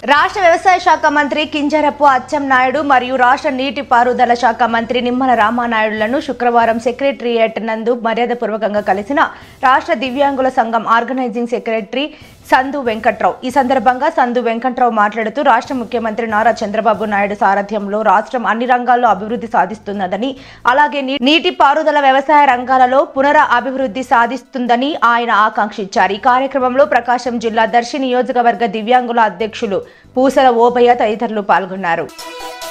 రాష్ట్ర వ్యవసాయ శాఖ మంత్రి కింజరపు అచ్చెన్నాయుడు మరియు రాష్ట్ర నీటిపారుదల శాఖ మంత్రి నిమ్మల రామానాయుడులను శుక్రవారం సెక్రటరియట్ నందు మర్యాదపూర్వకంగా కలిసిన రాష్ట్ర దివ్యాంగుల సంఘం ఆర్గనైజింగ్ సెక్రటరీ సందు వెంకట్రావు ఈ సందర్భంగా సందు వెంకట్రావు మాట్లాడుతూ రాష్ట్ర ముఖ్యమంత్రి నారా చంద్రబాబు నాయుడు సారథ్యంలో రాష్ట్రం అన్ని రంగాల్లో అభివృద్ధి సాధిస్తున్నదని అలాగే నీ- నీటిపారుదల వ్యవసాయ రంగాలలో పునర అభివృద్ధి సాధిస్తుందని ఆయన ఆకాంక్షించారు ఈ కార్యక్రమంలో ప్రకాశం జిల్లా దర్శి నియోజకవర్గ దివ్యాంగుల అధ్యక్షులు పూసల ఓబయ్య తదితరులు పాల్గొన్నారు